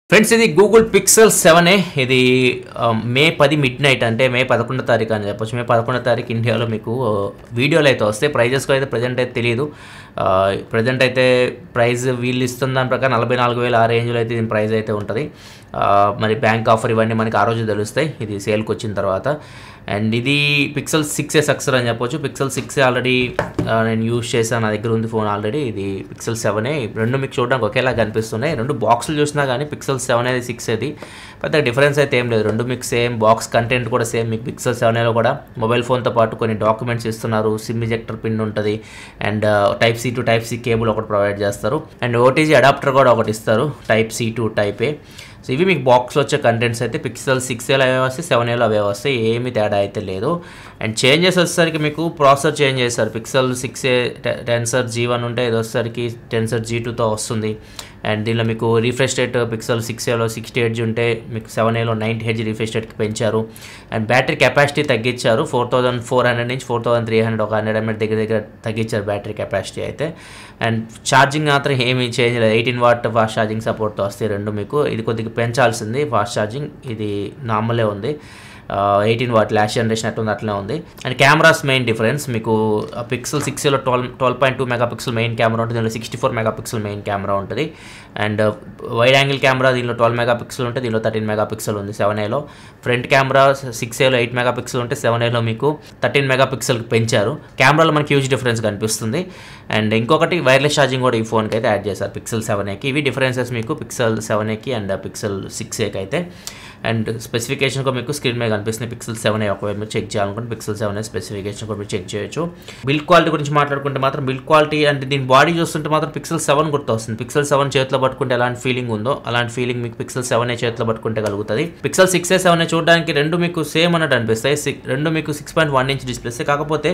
friends ఇది Google pixel seven ఇది ఆ, మే పది మిడ్ నైట్ అంటే మే పదకొండో తారీఖు అని చెప్పొచ్చు మే పదకొండో తారీఖు ఇండియాలో మీకు ఆ, వీడియోలు అయితే వస్తాయి ప్రైజెస్కి అయితే ప్రజెంట్ అయితే తెలియదు ప్రజెంట్ అయితే ప్రైస్ వీళ్ళు ఇస్తున్న దాని ప్రకారం నలభై నాలుగు వేల ఆ రేంజ్లో అయితే దీని ప్రైస్ అయితే ఉంటుంది ఆ, మరి బ్యాంక్ ఆఫర్ ఇవన్నీ మనకి ఆ రోజు తెలుస్తాయి ఇది సేల్కి వచ్చిన తర్వాత అండ్ ఇది పిక్సెల్ సిక్స్ ఏ సక్సెస్ అని చెప్పొచ్చు పిక్సెల్ సిక్స్ ఆల్రెడీ నేను యూజ్ చేశాను నా దగ్గర ఉంది ఫోన్ ఆల్రెడీ ఇది పిక్సెల్ సెవెన్ రెండు మీకు చూడడానికి ఒకేలా కనిపిస్తున్నాయి రెండు బాక్సులు చూసినా కానీ పిక్సెల్ సెవెన్ అది సిక్స్ అది పెద్ద డిఫరెన్స్ అయితే ఏం లేదు రెండు మీకు సేమ్ బాక్స్ కంటెంట్ కూడా సేమ్ మీకు పిక్సెల్ సెవెన్ లో కూడా మొబైల్ ఫోన్తో పాటు కొన్ని డాక్యుమెంట్స్ ఇస్తున్నారు సిమ్ ఇజెక్టర్ పిన్ ఉంటుంది and type C to type C cable ఒకటి ప్రొవైడ్ చేస్తారు అండ్ ఓటీజీ అడాప్టర్ కూడా ఒకటి ఇస్తారు type C to type A so ఇవి మీకు బాక్స్లో వచ్చే కంటెంట్స్ అయితే పిక్సెల్ సిక్స్ ఏలో అవే వస్తాయి సెవెన్ ఏలో అవే వస్తాయి ఏమి తేడా అయితే లేదు అండ్ చేంజెస్ వచ్చేసరికి మీకు ప్రాసెసర్ చేంజ్ చేస్తారు pixel six A Tensor G one ఉంటే ఇది వచ్చేసరికి టెన్సర్ జీ టూతో వస్తుంది అండ్ దీనిలో మీకు రిఫ్రెష్ రేట్ పిక్సెల్ సిక్స్ ఏలో సిక్స్టీ హెడ్జ్ ఉంటే మీకు సెవెన్ ఏలో నైంటీ హెడ్జ్ రిఫ్రెష్ రేట్కి పెంచారు అండ్ బ్యాటరీ కెపాసిటీ తగ్గించారు ఫోర్ థౌసండ్ ఫోర్ హండ్రెడ్ నుంచి ఫోర్ థౌసండ్ త్రీ హండ్రెడ్ ఒక హండ్రెడ్ ఎంఎల్ దగ్గర దగ్గర తగ్గించారు బ్యాటరీ కెపాసిటీ అయితే అండ్ ఛార్జింగ్ మాత్రం ఏమీ చేంజ్ లేదు ఎయిటీన్ వాట్ ఫాస్ట్ ఛార్జింగ్ సపోర్ట్తో వస్తాయి రెండు మీకు ఇది కొద్దిగా పెంచాల్సింది ఫాస్ట్ ఛార్జింగ్ ఇది నార్మలే ఉంది ఎయిటీన్ వాట్ లాస్ట్ జనరేషన్ అట్లా ఉంది అట్లనే ఉంది అండ్ కెమెరాస్ మెయిన్ డిఫరెన్స్ మీకు పిక్సెల్ సిక్స్లో twelve twelve point two mega pixel main camera ఉంటుంది దీనిలో sixty four mega pixel main camera ఉంటుంది అండ్ వైడ్ యాంగిల్ కెమెరా దీనిలో ట్వెల్వ్ మెగా పిక్సెల్ ఉంటుంది దీనిలో థర్టీన్ మెగా పిక్సెల్ ఉంది సెవెన్ ఏలో ఫ్రంట్ కెమెరా సిక్స్ ఏలో ఎయిట్ మెగా పిక్సెల్ ఉంటే సెవెన్ ఏలో మీకు థర్టీన్ మెగా పిక్సెల్కి పెంచారు కెమెరాలో మనకి హ్యూజ్ డిఫరెన్స్ కనిపిస్తుంది అండ్ ఇంకొకటి వైర్లెస్ ఛార్జింగ్ కూడా ఈ ఫోన్కి అయితే యాడ్ చేశారు పిక్సెల్ సెవెన్ ఏకి ఇవి డిఫరెన్సెస్ మీకు పిక్సెల్ సెవెన్ ఏకి అండ్ పిక్సెల్ సిక్స్ ఏకి అయితే అండ్ స్పెసిఫికేషన్ కూడా మీకు స్క్రీన్ మీద కనిపిస్తుంది పిక్సెల్ సెవెన్ ఏ ఒకవేళ మీరు చెక్ చేయాలనుకుంటే పిక్సెల్ సెవెన్ ఏ స్పెసిఫికేషన్ కూడా మీరు చెక్ చేయొచ్చు బిల్డ్ క్వాలిటీ గురించి మాట్లాడుకుంటే మాత్రం బిల్డ్ క్వాలిటీ అంటే దీని బాడీ చూస్తుంటే మాత్రం పిక్సెల్ సెవెన్ గుర్తొస్తుంది పిక్సెల్ సెవెన్ చేతిలో పట్టుకుంటే ఎలాంటి ఫీలింగ్ ఉందో అలాంటి ఫీలింగ్ మీకు పిక్సెల్ సెవెన్ ఏ చేతిలో పట్టుకుంటే కలుగుతుంది pixel six A seven A చూడడానికి రెండు మీకు సేమ్ అన్నట్టు అనిపిస్తాయి సి- రెండు మీకు six point one inch displays కాకపోతే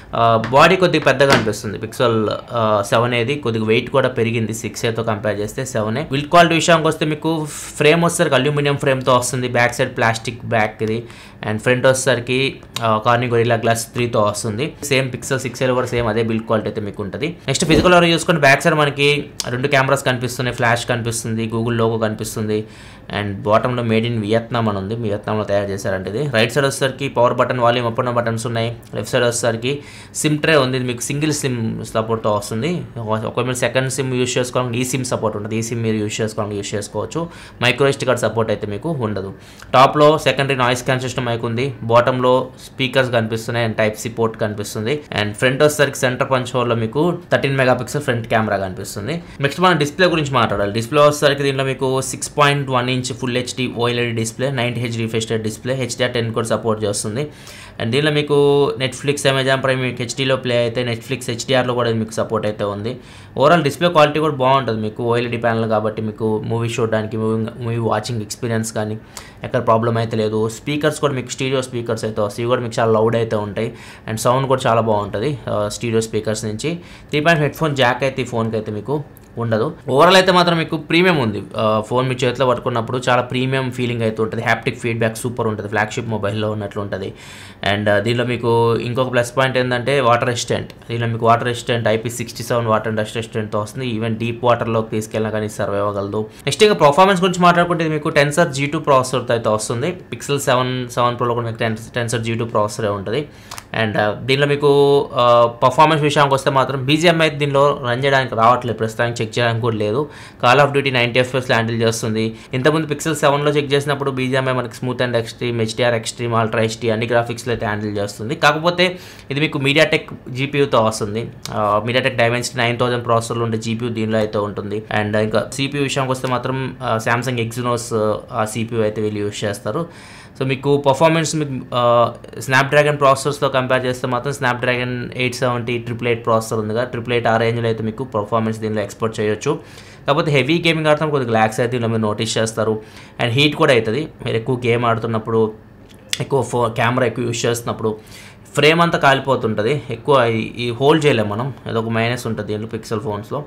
బాడీ కొద్దిగా పెద్దగా అనిపిస్తుంది పిక్సెల్ సెవెన్ ఏది కొద్దిగా వెయిట్ కూడా పెరిగింది సిక్స్ ఏతో కంపేర్ చేస్తే సెవెన్ ఏ బిల్డ్ క్వాలిటీ విషయానికి వస్తే మీకు ఫ్రేమ్ వచ్చేసరికి అల్యూమినియం ఫ్రేమ్తో వస్తుంది బ్యాక్ సైడ్ ప్లాస్టిక్ బ్యాక్ ఇది అండ్ ఫ్రంట్ వచ్చేసరికి కార్ని గొరిలా గ్లాస్ త్రీతో వస్తుంది సేమ్ పిక్సెల్ సిక్స్ ఏలో కూడా సేమ్ అదే బిల్డ్ క్వాలిటీ అయితే మీకు ఉంటుంది నెక్స్ట్ ఫిజికల్ వరకు చూసుకుంటే బ్యాక్ సైడ్ మనకి రెండు కెమెరాస్ కనిపిస్తున్నాయి ఫ్లాష్ కనిపిస్తుంది గూగుల్ లోగో కనిపిస్తుంది అండ్ బాటంలో మేడ్ ఇన్ వియత్నాం అని ఉంది వియత్నాంలో తయారు చేశారంటే ఇది రైట్ సైడ్ వచ్చేసరికి power button volume up buttons ఉన్నాయి లెఫ్ట్ సైడ్ వచ్చేసరికి సిమ్ ట్రే ఉంది ఇది మీకు సింగిల్ సిమ్ సపోర్ట్తో వస్తుంది ఒక- ఒకవేళ మీరు సెకండ్ సిమ్ యూస్ చేసుకోవాలంటే ఈ సిమ్ సపోర్ట్ ఉంటుంది ఈ సిమ్ మీరు యూస్ చేసుకోవాలని యూస్ చేసుకోవచ్చు మైక్రో ఎస్టీ కార్డ్ సపోర్ట్ అయితే మీకు ఉండదు టాప్లో సెకండరీ నాయిస్ క్యాన్సిలేషన్ మైక్ ఉంది బాటంలో స్పీకర్స్ కనిపిస్తున్నాయి అండ్ టైప్ సి పోర్ట్ కనిపిస్తుంది అండ్ ఫ్రంట్ వచ్చేసరికి సెంటర్ పంచ్ హోల్లో మీకు thirteen mega pixel front camera కనిపిస్తుంది నెక్స్ట్ మనం డిస్ప్లే గురించి మాట్లాడాలి డిస్ప్లే వచ్చేసరికి దీనిలో మీకు six point one inch full HD OLED display ninety H refreshed display HDR ten కూడా సపోర్ట్ చేస్తుంది అండ్ దీనిలో మీకు నెట్ఫ్లిక్స్ అమెజాన్ ప్రైమ్ మీకు హెచ్డీలో ప్లే అయితే నెట్ఫ్లిక్స్ హెచ్డిఆర్లో కూడా మీకు సపోర్ట్ అయితే ఉంది ఓవరాల్ డిస్ప్లే క్వాలిటీ కూడా బాగుంటుంది మీకు ఓఎల్ఈడి ప్యానల్ కాబట్టి మీకు మూవీ చూడడానికి మూవీ మూవీ వాచింగ్ ఎక్స్పీరియన్స్ కానీ ఎక్కడ ప్రాబ్లం అయితే లేదు స్పీకర్స్ కూడా మీకు స్టీరియో స్పీకర్స్ అయితే వస్తాయి ఇవి కూడా మీకు చాలా లౌడ్ అయితే ఉంటాయి అండ్ సౌండ్ కూడా చాలా బాగుంటుంది స్టీరియో స్పీకర్స్ నుంచి three point head phone jack అయితే ఈ ఫోన్కి అయితే మీకు ఉండదు ఓవరాల్ అయితే మాత్రం మీకు ప్రీమియం ఉంది ఆ, ఫోన్ మీ చేతిలో పట్టుకున్నప్పుడు చాలా ప్రీమియం ఫీలింగ్ అయితే ఉంటుంది హ్యాప్టిక్ ఫీడ్బ్యాక్ సూపర్ ఉంటుంది ఫ్లాగ్షిప్ మొబైల్లో ఉన్నట్లు ఉంటుంది అండ్ ఆ, దీనిలో మీకు ఇంకొక ప్లస్ పాయింట్ ఏంటంటే వాటర్ రెసిస్టెంట్ దీనిలో మీకు water resistant IP sixty seven water dust రెసిస్టెంట్తో వస్తుంది ఈవెన్ డీప్ వాటర్లోకి తీసుకెళ్ళినా కానీ సర్వే అవ్వగలదు నెక్స్ట్ ఇంకా పర్ఫార్మెన్స్ గురించి మాట్లాడుకుంటే ఇది మీకు టెన్సర్ జీ టూ ప్రాసెసర్తో అయితే వస్తుంది పిక్సెల్ సెవెన్ సెవెన్ ప్రోలో కూడా మీకు టెన్ టెన్సర్ జీ టూ ప్రాసెసరే ఉంటుంది అండ్ ఆ, దీనిలో మీకు పర్ఫార్మెన్స్ విషయానికి వస్తే మాత్రం బీజిఎం అయితే దీనిలో రన్ చేయడానికి రావట్లేదు ప్రస్తుతానికి చెక్ చేయడానికి కూడా లేదు call of duty ninety FS handle చేస్తుంది ఇంతకుముందు పిక్సెల్ సెవెన్లో చెక్ చేసినప్పుడు బీజిఎంఐ మనకి smooth and extreme HDR extreme ultra HD అన్ని గ్రాఫిక్స్లో అయితే హ్యాండిల్ చేస్తుంది కాకపోతే ఇది మీకు మీడియాటెక్ జీపీయూతో వస్తుంది మీడియాటెక్ డైమెన్సిటీ నైన్ థౌసండ్ ప్రాసెసర్లు ఉండే జీపీయూ దీనిలో అయితే ఉంటుంది అండ్ ఇంకా సిపియూ విషయానికి వస్తే మాత్రం శాంసంగ్ ఎగ్జినోస్ ఆ సిపియూ అయితే వీళ్ళు యూస్ చేస్తారు సో మీకు పర్ఫార్మెన్స్ మీకు స్నాప్డ్రాగన్ ప్రాసెసర్స్తో కంపేర్ చేస్తే మాత్రం Snapdragon eight seventy triple eight processor ఉంది కదా ట్రిపుల్ ఎయిట్ ఆ రేంజ్లో అయితే మీకు పర్ఫార్మెన్స్ దీనిలో ఎక్స్పోర్ట్ చేయొచ్చు కాకపోతే హెవీ గేమింగ్ ఆడుతున్న కొద్దిగా ల్యాక్స్ అయితే దీనిలో మీరు నోటీస్ చేస్తారు అండ్ హీట్ కూడా అవుతుంది మీరు ఎక్కువ గేమ్ ఆడుతున్నప్పుడు ఎక్కువ ఫో కెమెరా ఎక్కువ యూస్ చేస్తున్నప్పుడు ఫ్రేమ్ అంతా కాలిపోతుంటుంది ఎక్కువ ఈ- ఈ హోల్డ్ చేయలేము మనం అదొక మైనస్ ఉంటుంది దీంట్లో పిక్సెల్ ఫోన్స్లో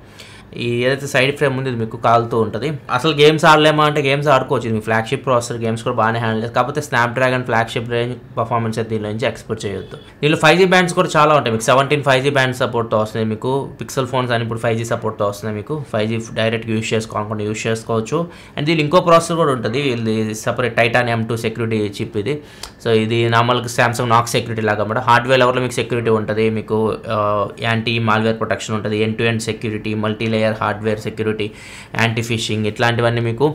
ఈ ఏదైతే సైడ్ ఫ్రేమ్ ఉంది ఇది మీకు కాలుతూ ఉంటుంది అసలు గేమ్స్ ఆడలేమా అంటే గేమ్స్ ఆడుకోవచ్చు ఇది మీ ఫ్లాగ్షిప్ ప్రాసెసర్ గేమ్స్ కూడా బాగానే హ్యాండిల్ చేస్తుంది కాకపోతే స్నాప్డ్రాగన్ ఫ్లాగ్షిప్ రేంజ్ పర్ఫార్మెన్స్ అయితే దీనిలో నుంచి ఎక్స్పెక్ట్ చేయొద్దు దీనిలో ఫైవ్ జీ బ్యాండ్స్ కూడా చాలా ఉంటాయి మీకు సెవెంటీన్ ఫైవ్ జీ బ్యాండ్ సపోర్ట్తో వస్తుంది మీకు పిక్సెల్ ఫోన్స్ అని ఇప్పుడు ఫైవ్ జీ సపోర్ట్తో వస్తుంది మీకు ఫైవ్ జీ డైరెక్ట్గా యూస్ చేసుకోవాలనుకుంటే యూస్ చేసుకోవచ్చు అండ్ దీనిలో ఇంకో ప్రాసెసర్ కూడా ఉంటుంది ఇది separate Titan M two security chip ఇది సో ఇది నార్మల్గా సామ్సంగ్ నాక్ సెక్యూరిటీ లాగా అన్నమాట హార్డ్వేర్ లెవెల్లో మీకు సెక్యూరిటీ ఉంటుంది మీకు యాంటీ మాల్వేర్ ప్రొటెక్షన్ ఉంటుంది end to end security multi layer hardware security anti phishing ఇట్లాంటివన్నీ మీకు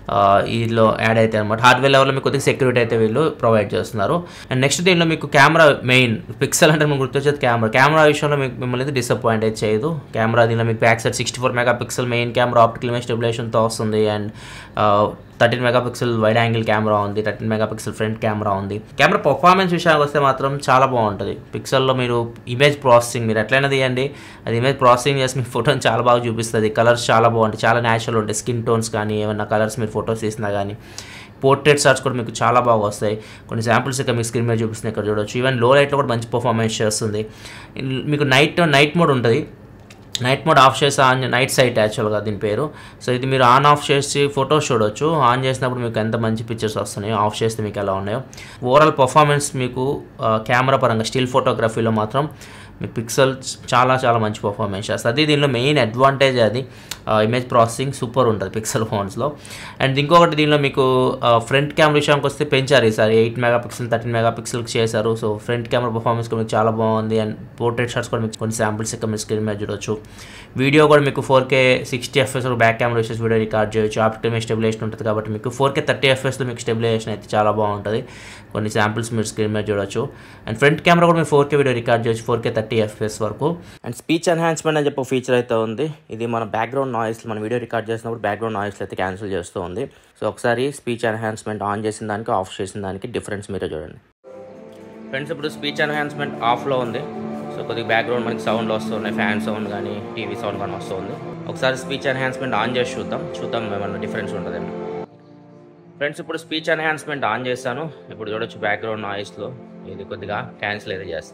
ఇందులో యాడ్ అవుతాయి అనమాట హార్డ్వేర్ లెవెల్లో మీకు కొద్దిగా సెక్యూరిటీ అయితే వీళ్ళు ప్రొవైడ్ చేస్తున్నారు అండ్ నెక్స్ట్ దీనిలో మీకు కెమెరా మెయిన్ పిక్సెల్ అంటే మీకు గుర్తొచ్చేది కెమెరా కెమెరా విషయంలో మీకు మిమ్మల్ని అయితే డిసప్పాయింట్ అయితే చేయదు కెమెరా దీనిలో మీకు back side sixty four mega pixel main camera optical image స్టెబిలేషన్తో వస్తుంది and thirteen mega pixel wide angle camera ఉంది thirteen mega pixel front camera ఉంది కెమెరా పర్ఫార్మెన్స్ విషయానికి వస్తే మాత్రం చాలా బాగుంటుంది పిక్సెల్లో మీరు ఇమేజ్ ప్రాసెసింగ్ మీరు ఎట్లయినా తీయండి అది ఇమేజ్ ప్రాసెసింగ్ చేసి మీ ఫోటోని చాలా బాగా చూపిస్తుంది కలర్స్ చాలా బాగుంటాయి చాలా న్యాచురల్ ఉంటాయి స్కిన్ టోన్స్ కానీ ఏమన్నా కలర్స్ మీరు ఫొటోస్ తీసినా కానీ పోర్ట్రేట్ షాట్స్ కూడా మీకు చాలా బాగా వస్తాయి కొన్ని శాంపిల్స్ ఇక్కడ మీకు స్క్రీన్ మీద చూపిస్తున్నాయి ఇక్కడ చూడొచ్చు ఈవెన్ లో లైట్లో కూడా మంచి పర్ఫార్మెన్స్ చేస్తుంది మీకు నైట్ నైట్ మోడ్ ఉంటుంది నైట్ మోడ్ ఆఫ్ చేసి ఆన్ నైట్ సైట్ యాక్చువల్గా దీని పేరు సో ఇది మీరు ఆన్ ఆఫ్ చేసి ఫొటోస్ చూడొచ్చు ఆన్ చేసినప్పుడు మీకు ఎంత మంచి పిక్చర్స్ వస్తున్నాయో ఆఫ్ చేస్తే మీకు ఎలా ఉన్నాయో ఓవరాల్ పర్ఫార్మెన్స్ మీకు కెమెరా పరంగా స్టిల్ ఫోటోగ్రఫీలో మాత్రం మీ పిక్సెల్ చాలా చాలా మంచి పర్ఫార్మెన్స్ చేస్తుంది అది దీనిలో మెయిన్ అడ్వాంటేజ్ అది ఇమేజ్ ప్రాసెసింగ్ సూపర్ ఉంటుంది పిక్సెల్ ఫోన్స్లో అండ్ ఇంకొకటి దీనిలో మీకు ఫ్రంట్ కెమెరా విషయానికి వస్తే పెంచారు ఈసారి eight mega pixel thirteen mega పిక్సెల్కి చేశారు సో ఫ్రంట్ కెమెరా పర్ఫార్మెన్స్ కూడా మీకు చాలా బాగుంది అండ్ పోర్ట్రేట్ షాట్స్ కూడా మీకు కొన్ని శాంపిల్స్ ఇక్కడ మీరు స్క్రీన్ మీద చూడొచ్చు వీడియో కూడా మీకు four K sixty FS back camera వచ్చేసి వీడియో రికార్డ్ చేయొచ్చు ఆప్టికల్ ఇమేజ్ స్టెబిలేషన్ ఉంటుంది కాబట్టి మీకు ఫోర్ కే థర్టీ ఎఫ్ఎస్లో మీకు స్టెబిలైజేషన్ అయితే చాలా బాగుంటుంది కొన్ని శాంపిల్స్ మీరు స్క్రీన్ మీద చూడొచ్చు అండ్ ఫ్రంట్ కెమెరా కూడా మీరు ఫోర్ కే వీడియో రికార్డ్ చేయొచ్చు ఫోర్ కే థర్టీ ఎఫ్ఎస్ వరకు అండ్ స్పీచ్ ఎన్హాన్స్మెంట్ అని చెప్పి ఫీచర్ అయితే ఉంది ఇది మన బ్యాక్గ్రౌండ్ నాయిస్ మన వీడియో రికార్డ్ చేసినప్పుడు బ్యాక్గ్రౌండ్ నాయిస్ అయితే క్యాన్సిల్ చేస్తూ ఉంది సో ఒకసారి స్పీచ్ ఎన్హాన్స్మెంట్ ఆన్ చేసిన దానికి ఆఫ్ చేసిన దానికి డిఫరెన్స్ మీరే చూడండి ఫ్రెండ్స్ ఇప్పుడు స్పీచ్ ఎన్హాన్స్మెంట్ ఆఫ్లో ఉంది సో కొద్దిగా బ్యాక్గ్రౌండ్ మనకి సౌండ్ వస్తున్నాయి ఫ్యాన్ సౌండ్ కానీ టీవీ సౌండ్ కానీ వస్తుంది ఒకసారి స్పీచ్ ఎన్హాన్స్మెంట్ ఆన్ చేసి చూద్దాం చూద్దాం ఏమన్నా డిఫరెన్స్ ఉంటుందేమో ఫ్రెండ్స్ ఇప్పుడు స్పీచ్ ఎన్హాన్స్మెంట్ ఆన్ చేశాను ఇప్పుడు చూడొచ్చు బ్యాక్గ్రౌండ్ నాయిస్లో ఇది కొద్దిగా క్యాన్సిల్ అయితే చేస్తాను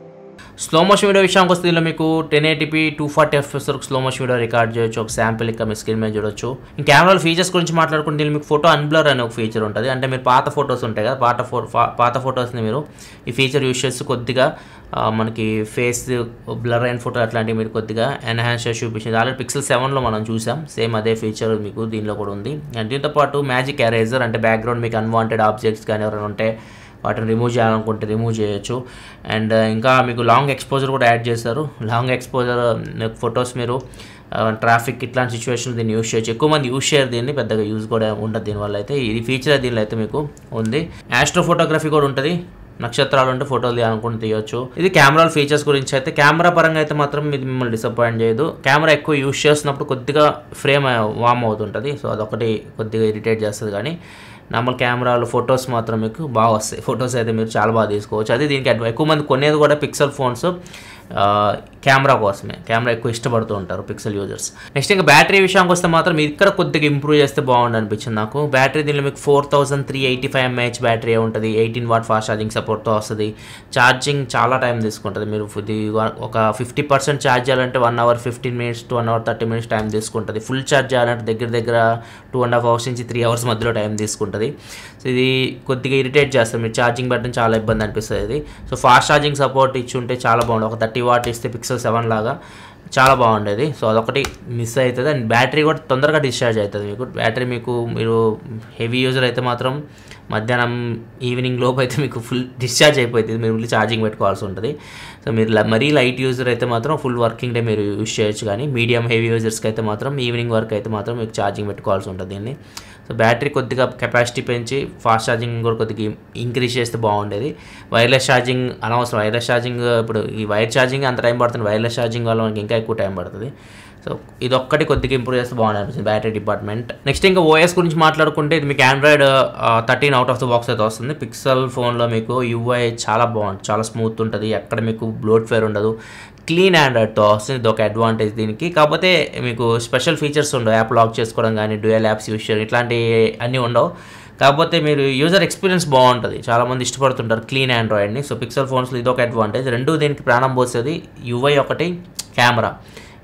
స్లో మోషన్ వీడియో విషయానికి వస్తే దీనిలో మీకు ten eighty P two forty FS వరకు స్లో మోషన్ వీడియో రికార్డ్ చేయొచ్చు ఒక శాంపిల్ ఇక్కడ మీ స్క్రీన్ మీద చూడొచ్చు ఈ కెమెరాల ఫీచర్స్ గురించి మాట్లాడుకుంటే దీనిలో మీకు ఫోటో అన్బ్లర్ అనే ఒక ఫీచర్ ఉంటుంది అంటే మీరు పాత ఫొటోస్ ఉంటాయి కదా పాత ఫో పాత ఫొటోస్ని మీరు ఈ ఫీచర్ యూస్ చేసి కొద్దిగా మనకి ఫేస్ బ్లర్ అయిన ఫోటో అట్లాంటివి మీరు కొద్దిగా ఎన్హాన్స్ చేసి చూపించింది ఆల్రెడీ పిక్సెల్ సెవెన్లో మనం చూసాం సేమ్ అదే ఫీచర్ మీకు దీనిలో కూడా ఉంది అండ్ దీంతో పాటు మ్యాజిక్ ఎరేజర్ అంటే బ్యాక్గ్రౌండ్ మీకు అన్వాంటెడ్ ఆబ్జెక్ట్స్ కానీ ఎవరైనా ఉంటే వాటిని రిమూవ్ చేయాలనుకుంటే రిమూవ్ చేయొచ్చు అండ్ ఇంకా మీకు లాంగ్ ఎక్స్పోజర్ కూడా యాడ్ చేశారు లాంగ్ ఎక్స్పోజర్ ఫొటోస్ మీరు ట్రాఫిక్ ఇట్లాంటి సిచ్యువేషన్ దీన్ని యూస్ చేయొచ్చు ఎక్కువ మంది యూస్ చేయరు దీన్ని పెద్దగా యూజ్ కూడా ఉండదు దీనివల్ల అయితే ఇది ఫీచర్ దీనిలో అయితే మీకు ఉంది యాస్ట్రో ఫోటోగ్రఫీ కూడా ఉంటుంది నక్షత్రాలు ఉంటే ఫోటోలు తీయాలనుకుంటే తీయొచ్చు ఇది కెమెరా ఫీచర్స్ గురించి అయితే కెమెరా పరంగా అయితే మాత్రం ఇది మిమ్మల్ని డిసప్పాయింట్ చేయదు కెమెరా ఎక్కువ యూస్ చేస్తున్నప్పుడు కొద్దిగా ఫ్రేమ్ వామ్ అవుతుంటుంది సో అదొకటి కొద్దిగా ఇరిటేట్ చేస్తుంది కానీ నార్మల్ కెమెరాలు ఫొటోస్ మాత్రం మీకు బాగా వస్తాయి ఫొటోస్ అయితే మీరు చాలా బాగా తీసుకోవచ్చు అది దీనికి అడ్వా ఎక్కువ మంది కొనేది కూడా పిక్సెల్ ఫోన్స్ కెమెరా కోసమే కెమెరా ఎక్కువ ఇష్టపడుతూ ఉంటారు పిక్సెల్ యూజర్స్ నెక్స్ట్ ఇంకా బ్యాటరీ విషయానికి వస్తే మాత్రం ఇక్కడ కొద్దిగా ఇంప్రూవ్ చేస్తే బాగుండు అనిపించింది నాకు బ్యాటరీ దీనిలో మీకు four thousand three eighty five mAh battery ఉంటుంది ఎయిటీన్ వాట్ ఫాస్ట్ ఛార్జింగ్ సపోర్ట్తో వస్తుంది ఛార్జింగ్ చాలా టైం తీసుకుంటుంది మీరు ఇది ఒక ఫిఫ్టీ పర్సెంట్ ఛార్జ్ చేయాలంటే one hour fifteen minutes to one hour thirty minutes time తీసుకుంటుంది ఫుల్ ఛార్జ్ చేయాలంటే దగ్గర దగ్గర టూ అండ్ హాఫ్ అవర్స్ నుంచి త్రీ అవర్స్ మధ్యలో టైం తీసుకుంటుంది సో ఇది కొద్దిగా ఇరిటేట్ చేస్తుంది మీరు ఛార్జింగ్ పెట్టడం చాలా ఇబ్బంది అనిపిస్తుంది ఇది సో ఫాస్ట్ ఛార్జింగ్ సపోర్ట్ ఇచ్చి ఉంటే చాలా బాగుంది ఒక థర్టీ వాట్ ఇస్తే పిక్సెల్ సెవెన్ లాగా చాలా బాగుండేది సో అదొకటి మిస్ అవుతుంది అండ్ బ్యాటరీ కూడా తొందరగా డిశ్చార్జ్ అవుతుంది మీకు బ్యాటరీ మీకు మీరు హెవీ యూజర్ అయితే మాత్రం మధ్యాహ్నం ఈవినింగ్ లోపు అయితే మీకు ఫుల్ డిశ్చార్జ్ అయిపోతుంది మీరు మళ్ళీ ఛార్జింగ్ పెట్టుకోవాల్సి ఉంటుంది సో మీరు మరీ లైట్ యూజర్ అయితే మాత్రం ఫుల్ వర్కింగ్ డే మీరు యూస్ చేయొచ్చు కానీ మీడియం హెవీ యూజర్స్కి అయితే మాత్రం ఈవినింగ్ వర్క్ అయితే మాత్రం మీకు ఛార్జింగ్ పెట్టుకోవాల్సి ఉంటుంది దీన్ని సో బ్యాటరీ కొద్దిగా కెపాసిటీ పెంచి ఫాస్ట్ ఛార్జింగ్ కూడా కొద్దిగా ఇంక్రీజ్ చేస్తే బాగుండేది వైర్లెస్ ఛార్జింగ్ అనవసరం వైర్లెస్ ఛార్జింగ్ ఇప్పుడు ఈ వైర్ ఛార్జింగ్ అంత టైం పడుతుంది వైర్లెస్ ఛార్జింగ్ వల్ల మనకి ఇంకా ఎక్కువ టైం పడుతుంది సో ఇది ఒక్కటి కొద్దిగా ఇంప్రూవ్ చేస్తే బాగుంది అనిపిస్తుంది బ్యాటరీ డిపార్ట్మెంట్ నెక్స్ట్ ఇంకా ఓఎస్ గురించి మాట్లాడుకుంటే ఇది మీకు Android thirteen out of the box అయితే వస్తుంది పిక్సెల్ ఫోన్లో మీకు యూఐ చాలా బాగుంటుంది చాలా స్మూత్ ఉంటుంది ఎక్కడ మీకు బ్లోట్ ఫేర్ ఉండదు క్లీన్ ఆండ్రాయిడ్తో వస్తుంది ఇది ఒక అడ్వాంటేజ్ దీనికి కాకపోతే మీకు స్పెషల్ ఫీచర్స్ ఉండవు యాప్ లాక్ చేసుకోవడం కానీ డ్యూయల్ యాప్స్ యూస్ చేయడం ఇట్లాంటి అన్నీ ఉండవు కాకపోతే మీరు యూజర్ ఎక్స్పీరియన్స్ బాగుంటుంది చాలామంది ఇష్టపడుతుంటారు క్లీన్ ఆండ్రాయిడ్ని సో పిక్సెల్ ఫోన్స్లో ఇది ఒక అడ్వాంటేజ్ రెండు దీనికి ప్రాణం పోసేది యూఐ ఒకటి కెమెరా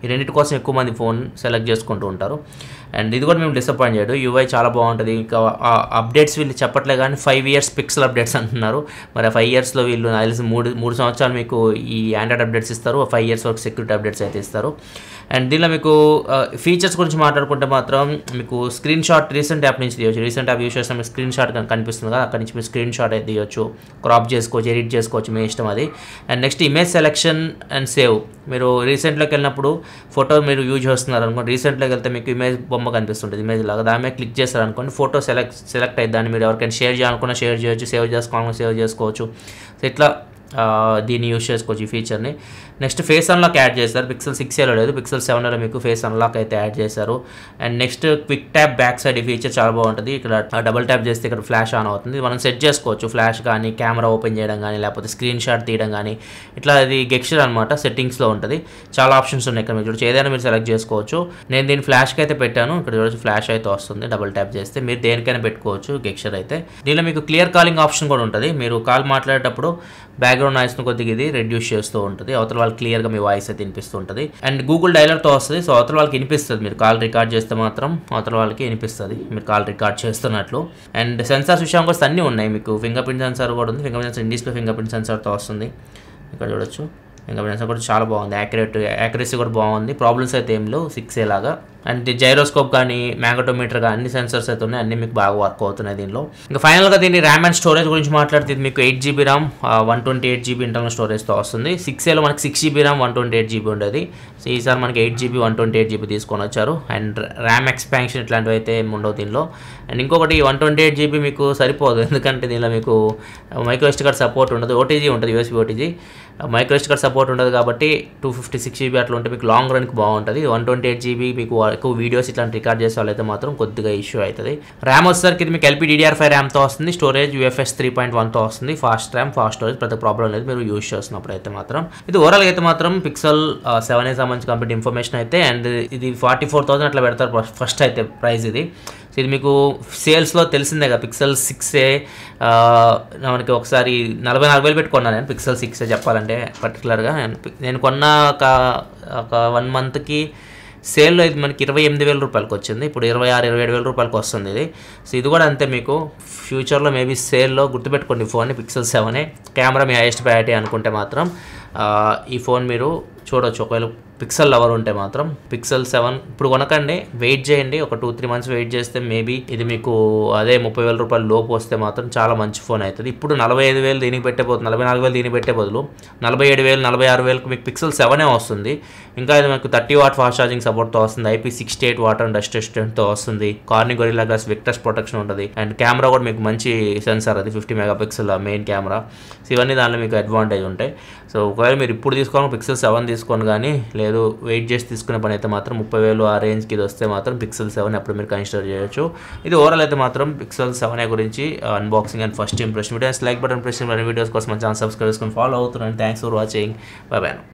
ఈ రెండింటి కోసం ఎక్కువ మంది ఫోన్ సెలెక్ట్ చేసుకుంటూ ఉంటారు అండ్ ఇది కూడా మేము డిసప్పాయింట్ చేయడు యూఐ చాలా బాగుంటుంది ఇంకా అప్డేట్స్ వీళ్ళు చెప్పట్లే కానీ ఫైవ్ ఇయర్స్ పిక్సెల్ అప్డేట్స్ అంటున్నారు మరి ఆ ఫైవ్ ఇయర్స్లో వీళ్ళు నాకు తెలిసి మూడు మూడు సంవత్సరాలు మీకు ఈ ఆండ్రాయిడ్ అప్డేట్స్ ఇస్తారు ఫైవ్ ఇయర్స్ వరకు సెక్యూరిటీ అప్డేట్స్ అయితే ఇస్తారు అండ్ దీనిలో మీకు ఫీచర్స్ గురించి మాట్లాడుకుంటే మాత్రం మీకు స్క్రీన్ షాట్ రీసెంట్ యాప్ నుంచి తీయొచ్చు రీసెంట్ యాప్ యూస్ చేస్తే మీకు స్క్రీన్ షాట్ కనిపిస్తుంది కదా అక్కడ నుంచి మీరు స్క్రీన్ షాట్ అయితే తీయొచ్చు క్రాప్ చేసుకోవచ్చు ఎడిట్ చేసుకోవచ్చు మీ ఇష్టం అది and next image selection and save మీరు రీసెంట్లోకి వెళ్ళినప్పుడు ఫోటో మీరు యూజ్ చేస్తున్నారు అనుకోండి రీసెంట్లోకి వెళ్తే మీకు ఇమేజ్ బొమ్మ కనిపిస్తుంటుంది ఇమేజ్ లాగా దాని మీద క్లిక్ చేస్తారు అనుకోండి ఫోటో సెలెక్ట్ సెలెక్ట్ అయ్యి దాన్ని మీరు ఎవరికైనా షేర్ చేయాలనుకున్నా షేర్ చేయొచ్చు సేవ్ చేసుకోవాలనుకున్నా సేవ్ చేసుకోవచ్చు సో ఇట్లా ఆ, దీన్ని యూస్ చేసుకోవచ్చు ఈ ఫీచర్ని నెక్స్ట్ ఫేస్ అన్లాక్ యాడ్ చేస్తారు పిక్సెల్ సిక్స్ ఏలో లేదు పిక్సెల్ సెవెన్లో మీకు ఫేస్ అన్లాక్ అయితే యాడ్ చేశారు and next quick tap back side ఈ ఫీచర్ చాలా బాగుంటుంది ఇక్కడ డబుల్ ట్యాప్ చేస్తే ఇక్కడ ఫ్లాష్ ఆన్ అవుతుంది మనం సెట్ చేసుకోవచ్చు ఫ్లాష్ కానీ కెమెరా ఓపెన్ చేయడం కానీ లేకపోతే స్క్రీన్ షాట్ తీయడం కానీ ఇట్లా ఇది గెక్చర్ అనమాట సెట్టింగ్స్లో ఉంటుంది చాలా ఆప్షన్స్ ఉన్నాయి ఇక్కడ మీరు చూడొచ్చు ఏదైనా మీరు సెలెక్ట్ చేసుకోవచ్చు నేను దీని ఫ్లాష్కి అయితే పెట్టాను ఇక్కడ చూడొచ్చు ఫ్లాష్ అయితే వస్తుంది డబుల్ ట్యాప్ చేస్తే మీరు దేనికైనా పెట్టుకోవచ్చు గెక్చర్ అయితే దీనిలో మీకు క్లియర్ కాలింగ్ ఆప్షన్ కూడా ఉంటుంది మీరు కాల్ మాట్లాడేటప్పుడు బ్యాక్గ్రౌండ్ నాయిస్ను కొద్దిగా ఇది రెడ్యూస్ చేస్తూ ఉంటుంది అవతల వాళ్ళకి క్లియర్గా మీ వాయిస్ అయితే వినిపిస్తూ ఉంటుంది అండ్ గూగుల్ డైలర్తో వస్తుంది సో అవతల వాళ్ళకి వినిపిస్తుంది మీరు కాల్ రికార్డ్ చేస్తే మాత్రం అవతల వాళ్ళకి వినిపిస్తుంది మీరు కాల్ రికార్డ్ చేస్తున్నట్లు అండ్ సెన్సార్స్ విషయానికి వస్తే అన్నీ ఉన్నాయి మీకు ఫింగర్ ప్రింట్ సెన్సార్ కూడా ఉంది finger print sensor display finger print సెన్సార్తో వస్తుంది ఇక్కడ చూడొచ్చు ఫింగర్ ప్రింట్ సెన్సార్ కూడా చాలా బాగుంది యాక్యురేట్ యాక్యురసీ కూడా బాగుంది ప్రాబ్లమ్స్ అయితే ఏం లేవు సిక్స్ ఏలాగా అండ్ జైరోస్కోప్ కానీ మ్యాగటోమీటర్ కానీ అన్ని సెన్సర్స్ అయితే ఉన్నాయి అన్ని మీకు బాగా వర్క్ అవుతున్నాయి దీనిలో ఇంకా ఫైనల్గా దీన్ని ర్యామ్ అండ్ స్టోరేజ్ గురించి మాట్లాడితే ఇది మీకు eight GB RAM one twenty eight GB internal స్టోరేజ్తో వస్తుంది సిక్స్ ఏలో మనకి six GB RAM one twenty eight GB ఉండేది సో ఈసారి మనకి eight GB one twenty eight GB తీసుకొని వచ్చారు అండ్ ర్యామ్ ఎక్స్పాన్షన్ ఇట్లాంటివి అయితే ఏమి ఉండవు దీనిలో అండ్ ఇంకొకటి వన్ ట్వంటీ ఎయిట్ జీబీ మీకు సరిపోదు ఎందుకంటే దీనిలో మీకు మైక్రో ఎస్టీ కార్డ్ సపోర్ట్ ఉండదు ఓటీజీ ఉంటుంది USB OTG micro SD card support ఉండదు కాబట్టి టూ ఫిఫ్టీ సిక్స్ జీబీ అట్లా ఉంటే మీకు లాంగ్ రన్కి బాగుంటుంది వన్ ట్వంటీ ఎయిట్ జీబీ మీకు ఎక్కువ వీడియోస్ ఇట్లాంటి రికార్డ్ చేసే వాళ్ళైతే మాత్రం కొద్దిగా ఇష్యూ అవుతుంది ర్యామ్ వచ్చేసరికి ఇది మీకు ఎల్పీ డిడిఆర్ ఫైవ్ ర్యామ్తో వస్తుంది స్టోరేజ్ యూఎఫ్ఎస్ త్రీ పాయింట్ వన్తో వస్తుంది ఫాస్ట్ ర్యామ్ ఫాస్ట్ స్టోరేజ్ ప్రతి ప్రాబ్లం లేదు మీరు యూస్ చేస్తున్నప్పుడు అయితే మాత్రం ఇది ఓవరాల్ అయితే మాత్రం పిక్సెల్ సెవెన్ ఏ సంబంధించి కంప్లీట్ ఇన్ఫర్మేషన్ అయితే అండ్ ఇది ఫార్టీ ఫోర్ థౌసండ్ అట్లా పెడతారు ఫస్ట్ అయితే ప్రైస్ ఇది సో ఇది మీకు సేల్స్లో తెలిసిందే కదా పిక్సెల్ సిక్స్ ఏ మనకి ఒకసారి నలభై నాలుగు వేలు పెట్టుకున్నాను నేను పిక్సెల్ సిక్స్ చెప్పాలంటే పర్టికులర్గా నేను కొన్న ఒక ఒక వన్ మంత్కి సేల్లో ఇది మనకి ఇరవై ఎనిమిది వేల రూపాయలకి వచ్చింది ఇప్పుడు ఇరవై ఆరు ఇరవై ఏడు వేల రూపాయలకి వస్తుంది ఇది సో ఇది కూడా అంతే మీకు ఫ్యూచర్లో మేబీ సేల్లో గుర్తుపెట్టుకోండి ఈ ఫోన్ని పిక్సెల్ సెవెనే కెమెరా మీ హైయెస్ట్ ప్రయారిటీ అనుకుంటే మాత్రం ఆ, ఈ ఫోన్ మీరు చూడొచ్చు ఒకవేళ పిక్సెల్ లవర్ ఉంటే మాత్రం పిక్సెల్ సెవెన్ ఇప్పుడు కొనకండి వెయిట్ చేయండి ఒక టూ త్రీ మంత్స్ వెయిట్ చేస్తే మేబీ ఇది మీకు అదే ముప్పై వేల రూపాయలు లోపు వస్తే మాత్రం చాలా మంచి ఫోన్ అవుతుంది ఇప్పుడు నలభై ఐదు వేలు దీనికి పెట్టే బదులు నలభై నాలుగు వేలు దీనికి పెట్టే బదులు నలభై ఏడు వేలు నలభై ఆరు వేలకు మీకు పిక్సెల్ సెవెనే వస్తుంది ఇంకా ఇది మీకు థర్టీ వాట్ ఫాస్ట్ ఛార్జింగ్ సపోర్ట్తో వస్తుంది IP sixty eight water and dust రెసిస్టెంట్తో వస్తుంది Corning Gorilla glass Victus protection ఉంటుంది అండ్ కెమెరా కూడా మీకు మంచి సెన్సార్ అది fifty mega pixel main camera so ఇవన్నీ దానిలో మీకు అడ్వాంటేజ్ ఉంటాయి సో ఒకవేళ మీరు ఇప్పుడు తీసుకోవాలి పిక్సెల్ సెవెన్ తీసుకోండి కానీ లేదు వెయిట్ చేసి తీసుకునే పని అయితే మాత్రం ముప్పై వేలు ఆ రేంజ్కి ఇది వస్తే మాత్రం పిక్సెల్ సెవెన్ అప్పుడు మీరు కన్సిడర్ చేయొచ్చు ఇది ఓవరాల్ అయితే మాత్రం పిక్సెల్ సెవెన్ గురించి unboxing and first impression videos like button press videos కోసం మన ఛానల్ సబ్స్క్రైబ్ చేసుకొని ఫాలో అవుతున్నాను thanks for watching bye by